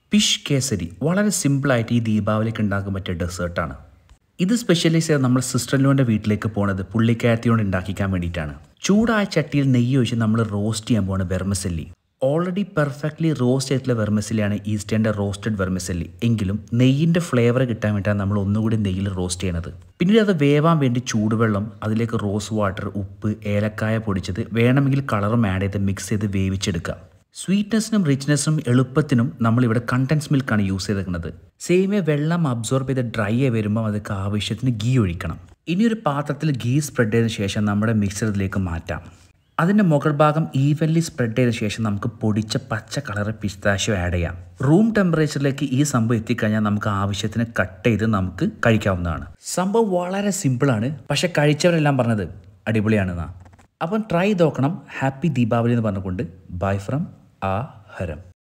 fish Kesari വളരെ സിമ്പിളായിട്ട് ഈ ദീപാവലിക്ക് ഉണ്ടാക്കാൻ പറ്റിയ ഡെസേർട്ടാണ് ഇത് സ്പെഷ്യലൈസ് ചെയ്ത് നമ്മൾ സിസ്റ്റർലോൻ്റെ വീട്ടിലേക്ക് പോണത് പുള്ളിക്കാരത്തിയോട് ഉണ്ടാക്കിക്കാൻ വേണ്ടിയിട്ടാണ് ചൂടായ ചട്ടിയിൽ നെയ്യ് ഒഴിച്ച് നമ്മൾ റോസ്റ്റ് ചെയ്യാൻ പോണ വെർമസല്ലി ഓൾറെഡി പെർഫെക്റ്റ്ലി റോസ്റ്റ് ചെയ്തിട്ടുള്ള വെർമസല്ലിയാണ് ഈസ്റ്റേൻ്റെ റോസ്റ്റഡ് വെർമസല്ലി എങ്കിലും നെയ്യിൻ്റെ ഫ്ലേവർ കിട്ടാൻ വേണ്ടിയിട്ടാണ് നമ്മൾ ഒന്നുകൂടി നെയ്യിൽ റോസ്റ്റ് ചെയ്യണത് പിന്നീട് അത് വേവാൻ വേണ്ടി ചൂടുവെള്ളം അതിലേക്ക് റോസ് വാട്ടർ ഉപ്പ് ഏലക്കായ പൊടിച്ചത് വേണമെങ്കിൽ കളറും ആഡ് ചെയ്ത് മിക്സ് ചെയ്ത് വേവിച്ചെടുക്കുക സ്വീറ്റ്നെസ്സിനും റിച്ച്നെസ്സിനും എളുപ്പത്തിനും നമ്മളിവിടെ കണ്ടൻസ് മിൽക്കാണ് യൂസ് ചെയ്തിരിക്കുന്നത് സേമിയ വെള്ളം അബ്സോർബ് ചെയ്ത് ഡ്രൈ ആയി വരുമ്പോൾ അതൊക്കെ ആവശ്യത്തിന് ഗീ ഒഴിക്കണം ഇനി ഒരു പാത്രത്തിൽ ഗീ സ്പ്രെഡ് ചെയ്തതിന് ശേഷം നമ്മുടെ മിക്സറിലേക്ക് മാറ്റാം അതിൻ്റെ മുകൾ ഭാഗം ഈവൻലി സ്പ്രെഡ് ചെയ്ത ശേഷം നമുക്ക് പൊടിച്ച പച്ച കളർ പിസ്താഷ്യോ ആഡ് ചെയ്യാം റൂം ടെമ്പറേച്ചറിലേക്ക് ഈ സംഭവം എത്തിക്കഴിഞ്ഞാൽ നമുക്ക് ആവശ്യത്തിന് കട്ട് ചെയ്ത് നമുക്ക് കഴിക്കാവുന്നതാണ് സംഭവം വളരെ സിമ്പിളാണ് പക്ഷെ കഴിച്ചവരെല്ലാം പറഞ്ഞത് അടിപൊളിയാണെന്നാ അപ്പം ട്രൈ നോക്കണം ഹാപ്പി ദീപാവലി എന്ന് പറഞ്ഞുകൊണ്ട് ബൈ ഫ്രം ആ ഹരം